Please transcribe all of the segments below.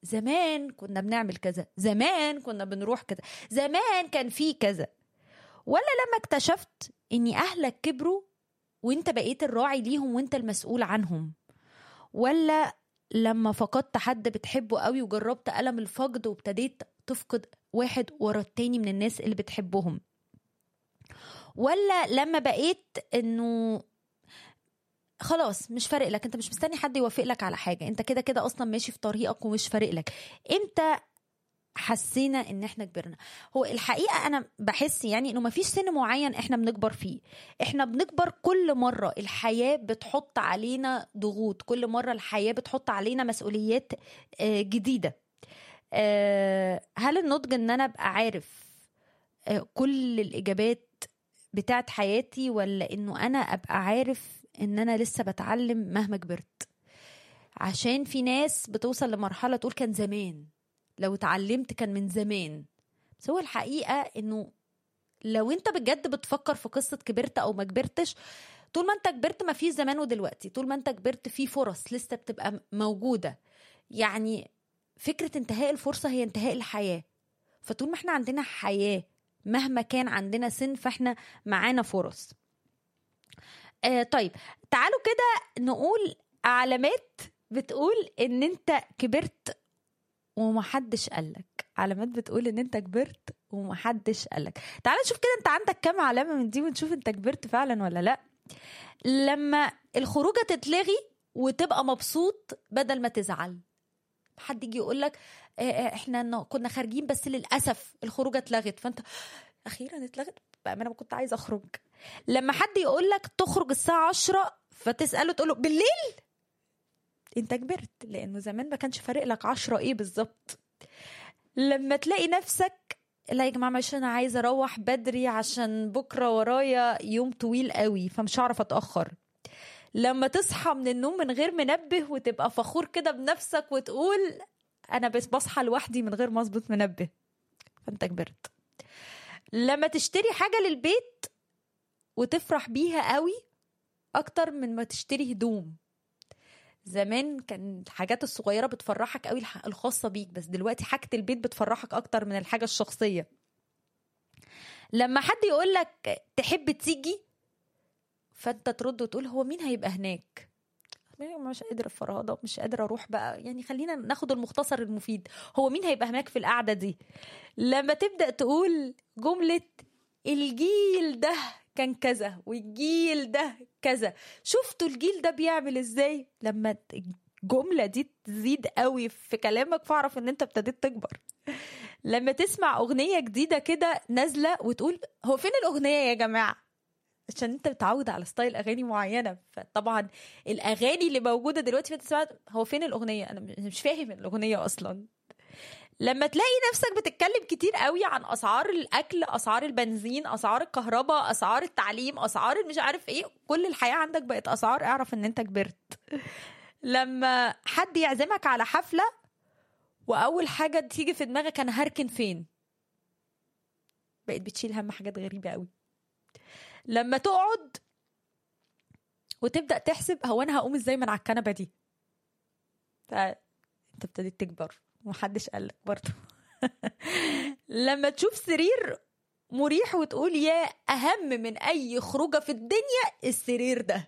زمان كنا بنعمل كذا زمان كنا بنروح كذا زمان كان في كذا ولا لما اكتشفت ان اهلك كبروا وانت بقيت الراعي ليهم وانت المسؤول عنهم ولا لما فقدت حد بتحبه قوي وجربت ألم الفقد وابتديت تفقد واحد ورا التاني من الناس اللي بتحبهم ولا لما بقيت انه خلاص مش فارق لك انت مش مستني حد يوافق لك على حاجه انت كده كده اصلا ماشي في طريقك ومش فارق لك امتى حسينا ان احنا كبرنا هو الحقيقه انا بحس يعني انه مفيش سن معين احنا بنكبر فيه احنا بنكبر كل مره الحياه بتحط علينا ضغوط كل مره الحياه بتحط علينا مسؤوليات آه، جديده آه، هل النضج ان انا ابقى عارف آه، كل الاجابات بتاعت حياتي ولا انه انا ابقى عارف ان انا لسه بتعلم مهما كبرت عشان في ناس بتوصل لمرحله تقول كان زمان لو اتعلمت كان من زمان بس هو الحقيقه انه لو انت بجد بتفكر في قصه كبرت او ما كبرتش طول ما انت كبرت ما في زمان ودلوقتي طول ما انت كبرت في فرص لسه بتبقى موجوده يعني فكره انتهاء الفرصه هي انتهاء الحياه فطول ما احنا عندنا حياه مهما كان عندنا سن فاحنا معانا فرص آه طيب تعالوا كده نقول علامات بتقول ان انت كبرت ومحدش قالك علامات بتقول ان انت كبرت ومحدش قالك تعال نشوف كده انت عندك كام علامة من دي ونشوف انت كبرت فعلا ولا لا لما الخروجة تتلغي وتبقى مبسوط بدل ما تزعل حد يجي يقول لك احنا ن- كنا خارجين بس للاسف الخروجه اتلغت فانت اخيرا اتلغت بقى انا كنت عايزه اخرج لما حد يقول لك تخرج الساعه 10 فتساله تقول له بالليل انت كبرت لانه زمان ما كانش فارق لك 10 ايه بالظبط لما تلاقي نفسك لا يا جماعه معلش انا عايزه اروح بدري عشان بكره ورايا يوم طويل قوي فمش هعرف اتاخر لما تصحى من النوم من غير منبه وتبقى فخور كده بنفسك وتقول انا بس بصحى لوحدي من غير ما اظبط منبه فانت كبرت لما تشتري حاجه للبيت وتفرح بيها قوي اكتر من ما تشتري هدوم زمان كان الحاجات الصغيره بتفرحك قوي الح- الخاصه بيك بس دلوقتي حاجه البيت بتفرحك اكتر من الحاجه الشخصيه لما حد يقول لك تحب تيجي فانت ترد وتقول هو مين هيبقى هناك مش قادر الفرهده مش قادر اروح بقى يعني خلينا ناخد المختصر المفيد هو مين هيبقى هناك في القعده دي لما تبدا تقول جمله الجيل ده كان كذا والجيل ده كذا شفتوا الجيل ده بيعمل ازاي لما الجمله دي تزيد قوي في كلامك فاعرف ان انت ابتديت تكبر لما تسمع اغنيه جديده كده نازله وتقول هو فين الاغنيه يا جماعه عشان انت متعود على ستايل اغاني معينه فطبعا الاغاني اللي موجوده دلوقتي فانت سمعت هو فين الاغنيه انا مش فاهم الاغنيه اصلا لما تلاقي نفسك بتتكلم كتير قوي عن اسعار الاكل اسعار البنزين اسعار الكهرباء اسعار التعليم اسعار مش عارف ايه كل الحياه عندك بقت اسعار اعرف ان انت كبرت لما حد يعزمك على حفله واول حاجه تيجي في دماغك انا هركن فين بقيت بتشيل هم حاجات غريبه قوي لما تقعد وتبدا تحسب هو انا هقوم ازاي من على الكنبه دي فانت ابتديت تكبر ومحدش قالك برضه لما تشوف سرير مريح وتقول يا اهم من اي خروجه في الدنيا السرير ده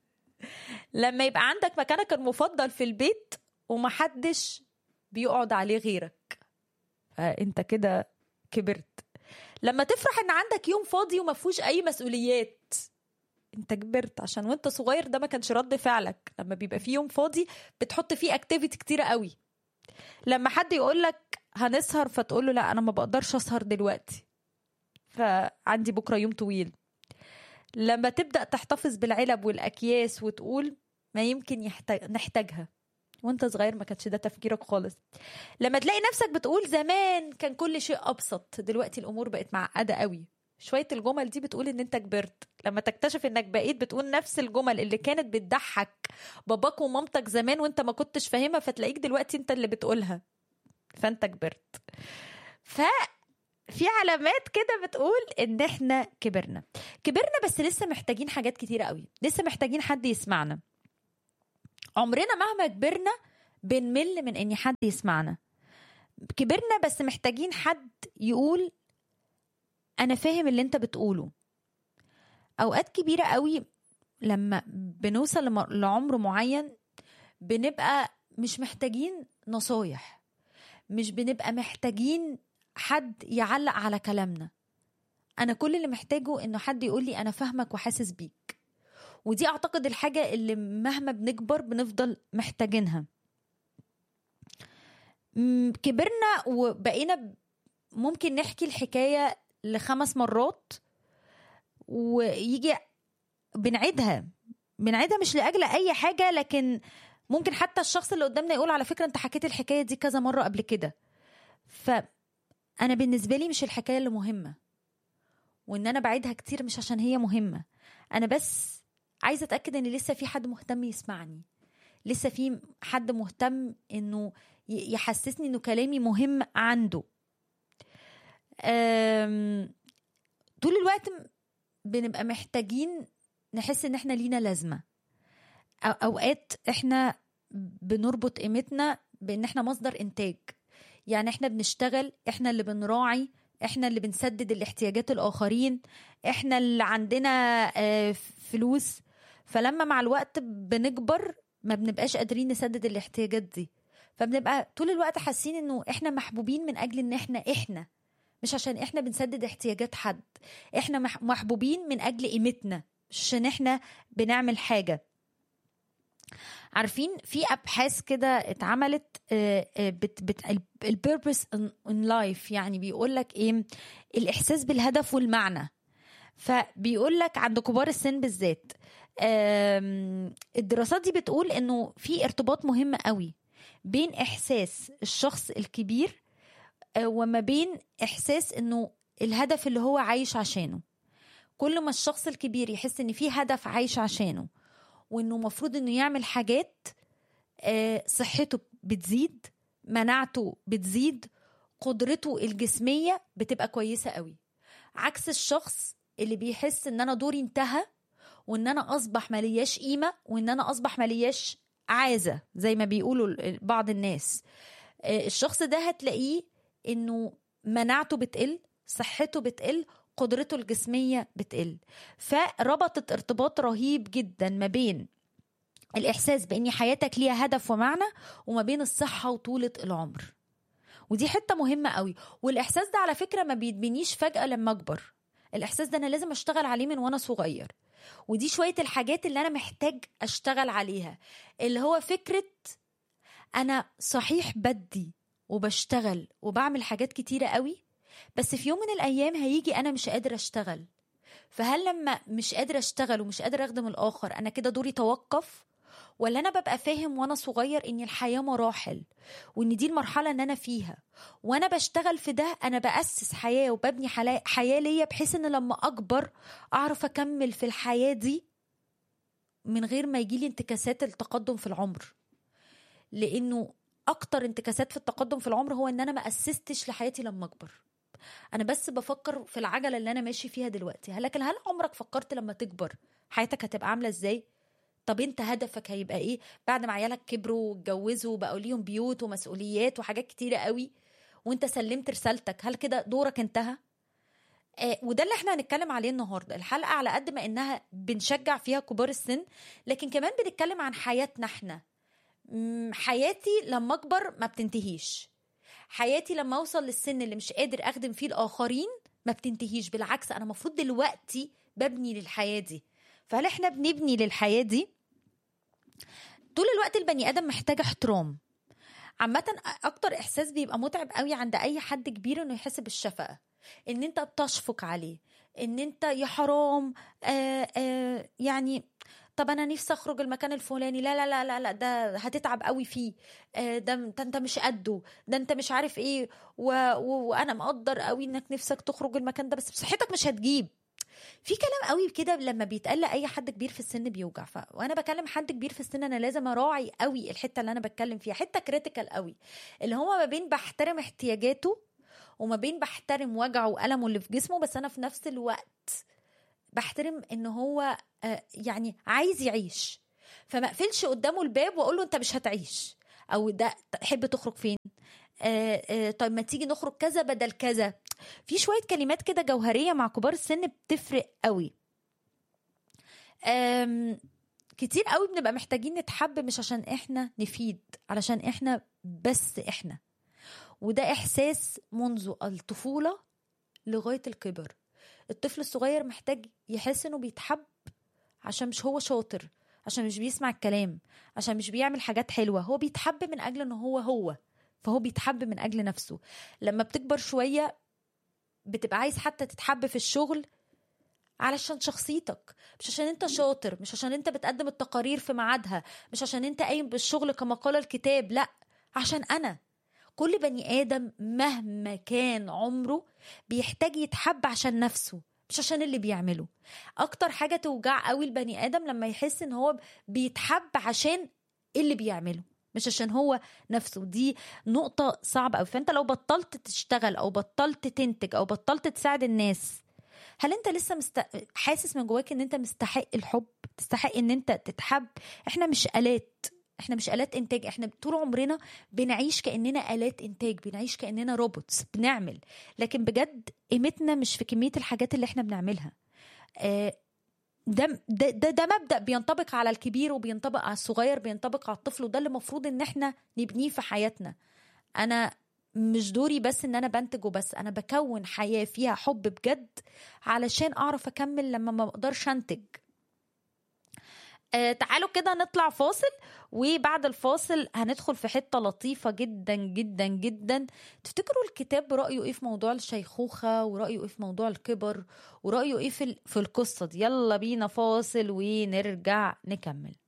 لما يبقى عندك مكانك المفضل في البيت ومحدش بيقعد عليه غيرك فانت كده كبرت لما تفرح ان عندك يوم فاضي وما فيهوش اي مسؤوليات انت كبرت عشان وانت صغير ده ما كانش رد فعلك لما بيبقى فيه يوم فاضي بتحط فيه اكتيفيتي كتيره قوي لما حد يقول لك هنسهر فتقول له لا انا ما بقدرش اسهر دلوقتي فعندي بكره يوم طويل لما تبدا تحتفظ بالعلب والاكياس وتقول ما يمكن يحتاج نحتاجها وانت صغير ما كانش ده تفكيرك خالص لما تلاقي نفسك بتقول زمان كان كل شيء ابسط دلوقتي الامور بقت معقده قوي شويه الجمل دي بتقول ان انت كبرت لما تكتشف انك بقيت بتقول نفس الجمل اللي كانت بتضحك باباك ومامتك زمان وانت ما كنتش فاهمها فتلاقيك دلوقتي انت اللي بتقولها فانت كبرت ف في علامات كده بتقول ان احنا كبرنا كبرنا بس لسه محتاجين حاجات كتيره قوي لسه محتاجين حد يسمعنا عمرنا مهما كبرنا بنمل من ان حد يسمعنا كبرنا بس محتاجين حد يقول انا فاهم اللي انت بتقوله اوقات كبيره قوي لما بنوصل لم- لعمر معين بنبقى مش محتاجين نصايح مش بنبقى محتاجين حد يعلق على كلامنا انا كل اللي محتاجه انه حد يقول لي انا فاهمك وحاسس بيك ودي اعتقد الحاجه اللي مهما بنكبر بنفضل محتاجينها م- كبرنا وبقينا ب- ممكن نحكي الحكايه لخمس مرات ويجي بنعيدها بنعيدها مش لاجل اي حاجه لكن ممكن حتى الشخص اللي قدامنا يقول على فكره انت حكيت الحكايه دي كذا مره قبل كده فانا بالنسبه لي مش الحكايه اللي مهمه وان انا بعيدها كتير مش عشان هي مهمه انا بس عايزه اتاكد ان لسه في حد مهتم يسمعني لسه في حد مهتم انه ي- يحسسني انه كلامي مهم عنده أم، طول الوقت م- بنبقى محتاجين نحس ان احنا لينا لازمه أو- اوقات احنا بنربط قيمتنا بان احنا مصدر انتاج يعني احنا بنشتغل احنا اللي بنراعي احنا اللي بنسدد الاحتياجات الاخرين احنا اللي عندنا آه، فلوس فلما مع الوقت بنكبر ما بنبقاش قادرين نسدد الاحتياجات دي فبنبقى طول الوقت حاسين انه احنا محبوبين من اجل ان احنا احنا مش عشان احنا بنسدد احتياجات حد احنا مح- محبوبين من اجل قيمتنا مش عشان احنا بنعمل حاجه عارفين في ابحاث كده اتعملت آه، آه، بت بت البيربس ان لايف يعني بيقول لك ايه الاحساس بالهدف والمعنى فبيقول لك عند كبار السن بالذات آم، الدراسات دي بتقول انه في ارتباط مهم قوي بين احساس الشخص الكبير آه، وما بين احساس انه الهدف اللي هو عايش عشانه كل ما الشخص الكبير يحس ان في هدف عايش عشانه وانه مفروض انه يعمل حاجات آه، صحته بتزيد مناعته بتزيد قدرته الجسمية بتبقى كويسة قوي عكس الشخص اللي بيحس ان انا دوري انتهى وان انا اصبح ملياش قيمة وان انا اصبح ملياش عازة زي ما بيقولوا ال- بعض الناس آه، الشخص ده هتلاقيه انه مناعته بتقل صحته بتقل قدرته الجسمية بتقل فربطت ارتباط رهيب جدا ما بين الإحساس بأن حياتك ليها هدف ومعنى وما بين الصحة وطولة العمر ودي حتة مهمة قوي والإحساس ده على فكرة ما بيتبنيش فجأة لما أكبر الإحساس ده أنا لازم أشتغل عليه من وأنا صغير ودي شوية الحاجات اللي أنا محتاج أشتغل عليها اللي هو فكرة أنا صحيح بدي وبشتغل وبعمل حاجات كتيرة قوي بس في يوم من الأيام هيجي أنا مش قادر أشتغل فهل لما مش قادر أشتغل ومش قادر أخدم الآخر أنا كده دوري توقف ولا أنا ببقى فاهم وأنا صغير إن الحياة مراحل وإن دي المرحلة اللي أنا فيها وأنا بشتغل في ده أنا بأسس حياة وببني حلا- حياة ليا بحيث إن لما أكبر أعرف أكمل في الحياة دي من غير ما يجيلي انتكاسات التقدم في العمر لأنه أكتر انتكاسات في التقدم في العمر هو إن أنا ما أسستش لحياتي لما أكبر انا بس بفكر في العجله اللي انا ماشي فيها دلوقتي لكن هل عمرك فكرت لما تكبر حياتك هتبقى عامله ازاي طب انت هدفك هيبقى ايه بعد ما عيالك كبروا واتجوزوا وبقوا ليهم بيوت ومسؤوليات وحاجات كتيره قوي وانت سلمت رسالتك هل كده دورك انتهى آه وده اللي احنا هنتكلم عليه النهارده الحلقه على قد ما انها بنشجع فيها كبار السن لكن كمان بنتكلم عن حياتنا احنا مم، حياتي لما اكبر ما بتنتهيش حياتي لما اوصل للسن اللي مش قادر اخدم فيه الاخرين ما بتنتهيش بالعكس انا المفروض دلوقتي ببني للحياه دي فهل احنا بنبني للحياه دي طول الوقت البني ادم محتاج احترام عامة أكتر إحساس بيبقى متعب قوي عند أي حد كبير إنه يحس بالشفقة إن أنت بتشفق عليه إن أنت يا حرام آآ آآ يعني طب انا نفسي اخرج المكان الفلاني لا لا لا لا لا ده هتتعب قوي فيه آه، ده ده انت مش قده ده انت مش عارف ايه و... و... وانا مقدر قوي انك نفسك تخرج المكان ده بس صحتك مش هتجيب في كلام قوي كده لما بيتقال لاي حد كبير في السن بيوجع ف... وانا بكلم حد كبير في السن انا لازم اراعي قوي الحته اللي انا بتكلم فيها حته كريتيكال قوي اللي هو ما بين بحترم احتياجاته وما بين بحترم وجعه والمه اللي في جسمه بس انا في نفس الوقت بحترم ان هو آه، يعني عايز يعيش فما اقفلش قدامه الباب واقول له انت مش هتعيش او ده تحب تخرج فين آه آه طيب ما تيجي نخرج كذا بدل كذا في شويه كلمات كده جوهريه مع كبار السن بتفرق قوي آم، كتير قوي بنبقى محتاجين نتحب مش عشان احنا نفيد علشان احنا بس احنا وده احساس منذ الطفوله لغايه الكبر الطفل الصغير محتاج يحس انه بيتحب عشان مش هو شاطر عشان مش بيسمع الكلام عشان مش بيعمل حاجات حلوه هو بيتحب من اجل ان هو هو فهو بيتحب من اجل نفسه لما بتكبر شويه بتبقى عايز حتى تتحب في الشغل علشان شخصيتك مش عشان انت شاطر مش عشان انت بتقدم التقارير في ميعادها مش عشان انت قايم بالشغل كما قال الكتاب لا عشان انا كل بني ادم مهما كان عمره بيحتاج يتحب عشان نفسه مش عشان اللي بيعمله اكتر حاجه توجع قوي البني ادم لما يحس ان هو بيتحب عشان اللي بيعمله مش عشان هو نفسه دي نقطة صعبة أوي فأنت لو بطلت تشتغل أو بطلت تنتج أو بطلت تساعد الناس هل انت لسه مست... حاسس من جواك ان انت مستحق الحب تستحق ان انت تتحب احنا مش آلات احنا مش آلات انتاج احنا طول عمرنا بنعيش كأننا آلات انتاج بنعيش كأننا روبوتس بنعمل لكن بجد قيمتنا مش في كمية الحاجات اللي احنا بنعملها آه، ده ده ده, ده مبدا بينطبق على الكبير وبينطبق على الصغير بينطبق على الطفل وده اللي المفروض ان احنا نبنيه في حياتنا انا مش دوري بس ان انا بنتج وبس انا بكون حياه فيها حب بجد علشان اعرف اكمل لما ما اقدرش انتج آه تعالوا كده نطلع فاصل وبعد الفاصل هندخل في حته لطيفه جدا جدا جدا تفتكروا الكتاب رايه ايه في موضوع الشيخوخه ورايه ايه في موضوع الكبر ورايه ايه في ال- في القصه دي يلا بينا فاصل ونرجع نكمل